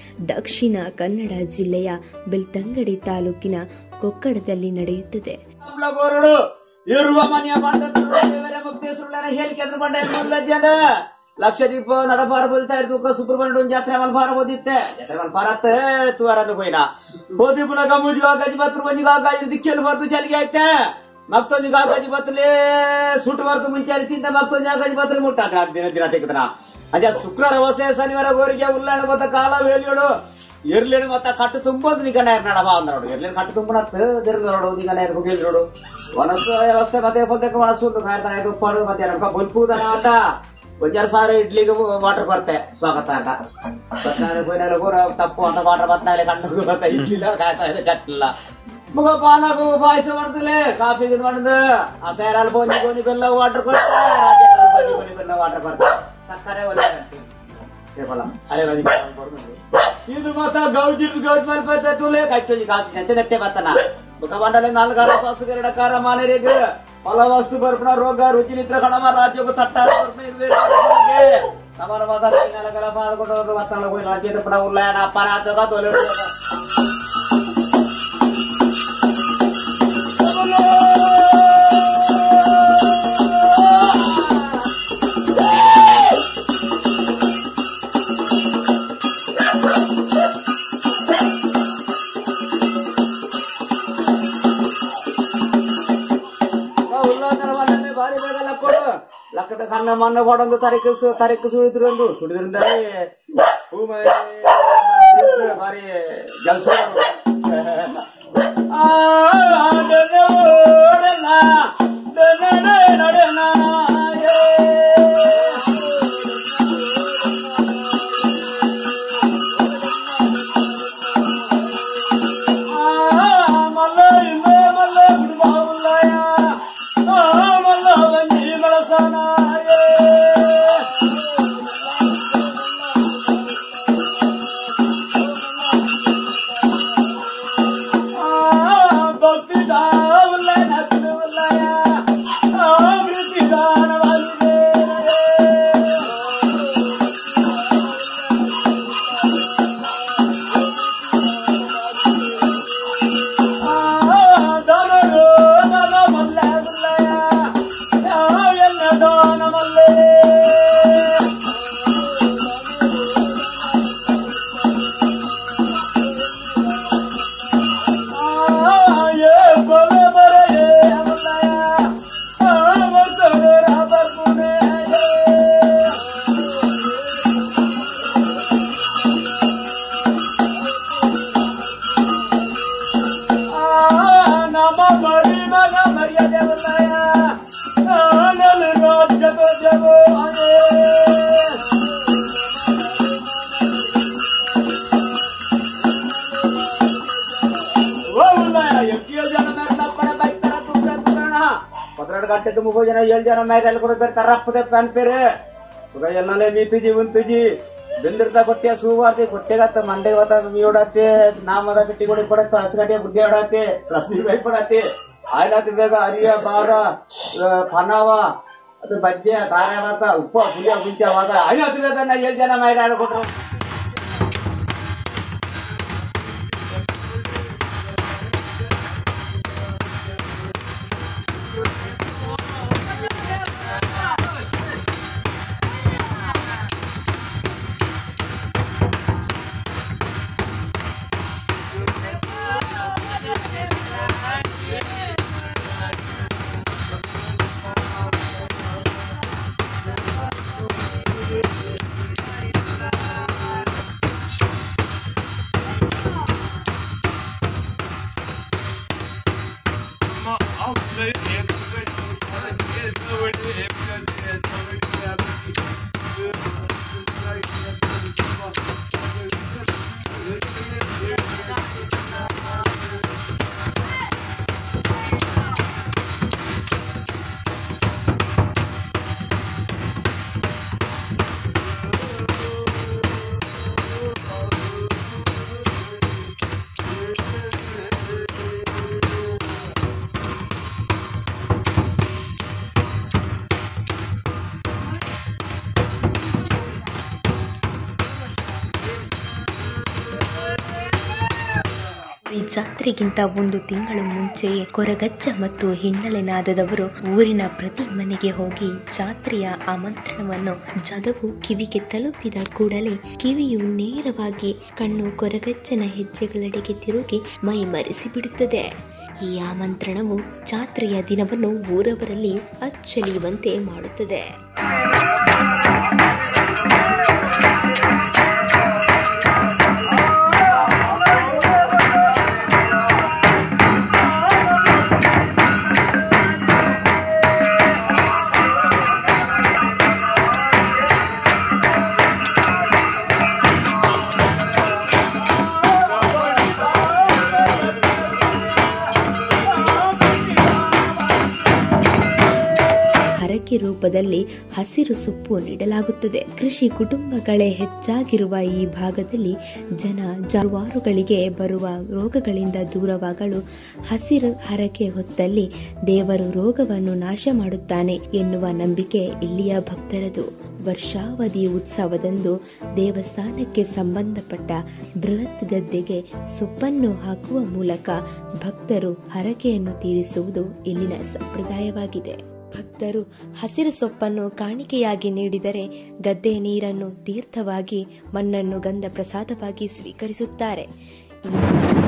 ದಕ್ಷಿಣ ಕನ್ನಡ ಜಿಲ್ಲೆಯ ಬೆಳ್ತಂಗಡಿ ತಾಲೂಕಿನ ಕೊಕ್ಕಡದಲ್ಲಿ ನಡೆಯುತ್ತದೆ ಗೋರುಡು ಇರುವ ಮನೆಯ ಬಂಡ ದೇವರ ಮುಕ್ತೇಶ್ವರನ ಹೇಳಿಕೆ ಬಂಡ ಮೊದಲಜ್ಜನ ಲಕ್ಷದೀಪ ನಡಬಾರ ಬೋಲ್ತಾ ಇರ್ಬೇಕು ಸುಬ್ರಹ್ಮಣ್ಯ ಜಾತ್ರೆ ಮಲ್ಬಾರ ಓದಿತ್ತೆ ಜಾತ್ರೆ ಮಲ್ಬಾರ ಅತ್ತ ತುವಾರದ ಹೋಯ್ನ ಹೋದಿ ಪುನಃ ಗಮುಜಿಗ ಗಜಬತ್ರ ಮಂಜಿಗ ದಿಕ್ಕೆಲ್ ಬರ್ದು ಚಲಿಗೆ ಐತೆ ಮತ್ತೊಂದಿಗ ಗಜಬತ್ಲೆ ಸುಟ್ಟು ಬರ್ದು ಮುಂಚೆ ತಿಂತ ಮತ್ತೊಂದು ಗಜಬತ್ರ ಮುಟ್ಟಾಕ ದಿನ ದಿನ ತೆಗೆದನ ಅದೇ ಶುಕ್ರವಾರ ಹೊಸ ಶನಿವಾರ ಗೋರಿಗೆ ಉಲ್ಲಾಣ ಮತ್ತ ಕಾಲ ವೇಲಿಯೋಡು ಇರ್ಲೇನು ಮತ್ತ ಕಟ್ಟು ತುಂಬೋದು ನಿಗನ ನಡವ ಅಂದ್ರೋಡು ಇರ್ಲೇನು ಕಟ್ಟು ತುಂಬನತ್ ದಿರ್ಗೋಡು ನಿಗನ ಹೋಗಿಲ್ ನೋಡು ಒನಸ್ ವ್ಯವಸ್ಥೆ ಮತ್ತೆ ಪದ್ಯಕ್ಕೆ ಒಣಸು ಕಾಯ್ತಾ ಇದು ಪಡು ಮತ್ತೆ ಏನಪ್ಪ ಬಲ್ಪುದನ ಅಂತ ಒಂಜಾರು ಸಾವಿರ ಇಡ್ಲಿಗೆ ವಾಟರ್ ಬರ್ತೆ ಸ್ವಾಗತ ಅಂತ ಸತ್ಯನಾರಾಯಣ ಕೋಯಿನಲ್ಲಿ ಪೂರ ತಪ್ಪು ಅಂತ ವಾಟರ್ ಬತ್ತಾಲೆ ಕಣ್ಣು ಬರ್ತಾ ಇಡ್ಲಿಲ್ಲ ಕಾಯ್ತಾ ಇದೆ ಚಟ್ಲಿಲ್ಲ ಮುಗ ಪಾನಕು ಪಾಯಸ ಮಾಡ್ತಲೆ ಕಾಫಿ ಇದು ಮಾಡುದು ಆ ಸೇರಲ್ಲಿ ಬೋನಿ ಬೋನಿ ಬೆಲ್ಲ ವಾಟರ್ ಕೊಡ್ತಾ ರಾಜ್ಯ ಬೋನಿ ಬೋನಿ ಬೆಲ್ಲ ವಾಟರ್ ಕೊಡ್ತಾ ಸಕ್ಕರೆ ಒಲೆ ಕೇವಲ ಅರೆ ಬದಿ ಇದು ಮತ್ತ ಗೌಜಿ ಗೌಜ್ ಮಲ್ಪೈತೆ ತುಲೆ ಕಟ್ಟೋಜಿ ಕಾಸು ಎಂತ ನೆಟ್ಟೆ ಬತ್ತನ ಮುಖ ಬಂಡಲೆ ನಾಲ್ಗಾರ ಪಾಸು ಎರಡ ಕಾರ ಮಾನರಿಗೆ ಫಲ ವಸ್ತು ಬರ್ಪಣ ರೋಗ ರುಚಿ ನಿತ್ರ ಕಡಮ ರಾಜ್ಯಕ್ಕೂ ತಟ್ಟ ನಮನ ಮತ ಕೈನಾಲಕರ ಪಾದಕೊಂಡು ಮತ್ತಳ ಹೋಗಿ ರಾಜ್ಯದ ಪಡ ಉಲ್ಲಯನ ಅಪರಾಧಗ ತೊಲೆ ಉಲ್ಲೋಚನ ಭಾರಿ ಬೇಗಲ್ಲ ಕೊಡು ಲಕ್ಕದ ಕನ್ನ ಮಣ್ಣ ಕೊಡೊಂದು ತರಿಕು ಸು- ತರಿಕು ಸುಳಿದ್ರು ಒಂದು ಸುಳಿದ್ರಿಂದಾನೆ ಭೂಮಿ ಭಾರಿ ಜಲ್ಸ ಮಲ್ಲ ಇಲ್ಲ ಮಲ್ಲ ಬಿಡುವ ಮಲ್ಲ ಬಂದಿ ಬಳಸನ ಭಕ್ತಿ ದಾವಲ್ಲ ನಲ್ಲಯ ಅಮೃತಿ ದಾನವಾಗಿದೆ ದಾನೋ ದಾನ ಮಲ್ಲ ಮಲ್ಲಯ ಎಲ್ಲ ದಾನ ಮಲ್ಲೇ ಪದ್ನೆರಡು ಗಂಟೆ ತುಂಬ ಜನ ಏಳು ಜನ ಮ್ಯಾಗ ಅಲ್ಲಿ ಕೂಡ ಬರ್ತಾರ ರಪ್ಪದೆ ಪ್ಯಾನ್ ಪೇರೆ ಈಗ ಎಲ್ಲನೇ ಮೀತುಜಿ ಉಂತುಜಿ ಬೆಂದಿರ್ತ ಕೊಟ್ಟೆ ಸೂವಾರ್ತಿ ಕೊಟ್ಟೆಗತ್ತ ಮಂಡೆ ಹೊತ್ತ ಮೀಡತ್ತೆ ನಾಮದ ಬಿಟ್ಟಿ ಕೊಡಿ ಕೊಡತ್ತ ಹಸಿಗಟ್ಟೆ ಬುದ್ಧಿ ಹೊಡತ್ತೆ ರಸ್ತಿ ಬೈ ಕೊಡತ್ತೆ ಆಯ್ಲಾತಿ ಬೇಗ ಅರಿಯ ಬಾರ ಆ, ಪನವ ಅದು ಬಜ್ಜೆ ತಾರೆ ಮಾತ ಉಪ್ಪ ಪುಲಿಯ ಮುಂಚೆವಾಗ ಐವತ್ತು ಬೇಗ ನಾ ಏಳು ಜನ ಮ್ಯಾಗ ಕೊಟ್ರು ಈ ಜಾತ್ರೆಗಿಂತ ಒಂದು ತಿಂಗಳು ಮುಂಚೆಯೇ ಕೊರಗಜ್ಜ ಮತ್ತು ಹಿನ್ನೆಲೆ ನಾದದವರು ಊರಿನ ಪ್ರತಿ ಮನೆಗೆ ಹೋಗಿ ಜಾತ್ರೆಯ ಆಮಂತ್ರಣವನ್ನು ಜದವು ಕಿವಿಗೆ ತಲುಪಿದ ಕೂಡಲೇ ಕಿವಿಯು ನೇರವಾಗಿ ಕಣ್ಣು ಕೊರಗಜ್ಜನ ಹೆಜ್ಜೆಗಳೆಡೆಗೆ ತಿರುಗಿ ಮೈ ಮರೆಸಿ ಬಿಡುತ್ತದೆ ಈ ಆಮಂತ್ರಣವು ಜಾತ್ರೆಯ ದಿನವನ್ನು ಊರವರಲ್ಲಿ ಅಚ್ಚಳಿಯುವಂತೆ ಮಾಡುತ್ತದೆ ಹರಕೆ ರೂಪದಲ್ಲಿ ಹಸಿರು ಸೊಪ್ಪು ನೀಡಲಾಗುತ್ತದೆ ಕೃಷಿ ಕುಟುಂಬಗಳೇ ಹೆಚ್ಚಾಗಿರುವ ಈ ಭಾಗದಲ್ಲಿ ಜನ ಜಾನುವಾರುಗಳಿಗೆ ಬರುವ ರೋಗಗಳಿಂದ ದೂರವಾಗಲು ಹಸಿರು ಹರಕೆ ಹೊತ್ತಲ್ಲಿ ದೇವರು ರೋಗವನ್ನು ನಾಶ ಮಾಡುತ್ತಾನೆ ಎನ್ನುವ ನಂಬಿಕೆ ಇಲ್ಲಿಯ ಭಕ್ತರದು ವರ್ಷಾವಧಿ ಉತ್ಸವದಂದು ದೇವಸ್ಥಾನಕ್ಕೆ ಸಂಬಂಧಪಟ್ಟ ಬೃಹತ್ ಗದ್ದೆಗೆ ಸೊಪ್ಪನ್ನು ಹಾಕುವ ಮೂಲಕ ಭಕ್ತರು ಹರಕೆಯನ್ನು ತೀರಿಸುವುದು ಇಲ್ಲಿನ ಸಂಪ್ರದಾಯವಾಗಿದೆ ಭಕ್ತರು ಹಸಿರು ಸೊಪ್ಪನ್ನು ಕಾಣಿಕೆಯಾಗಿ ನೀಡಿದರೆ ಗದ್ದೆ ನೀರನ್ನು ತೀರ್ಥವಾಗಿ ಮಣ್ಣನ್ನು ಗಂಧ ಪ್ರಸಾದವಾಗಿ ಸ್ವೀಕರಿಸುತ್ತಾರೆ ಈ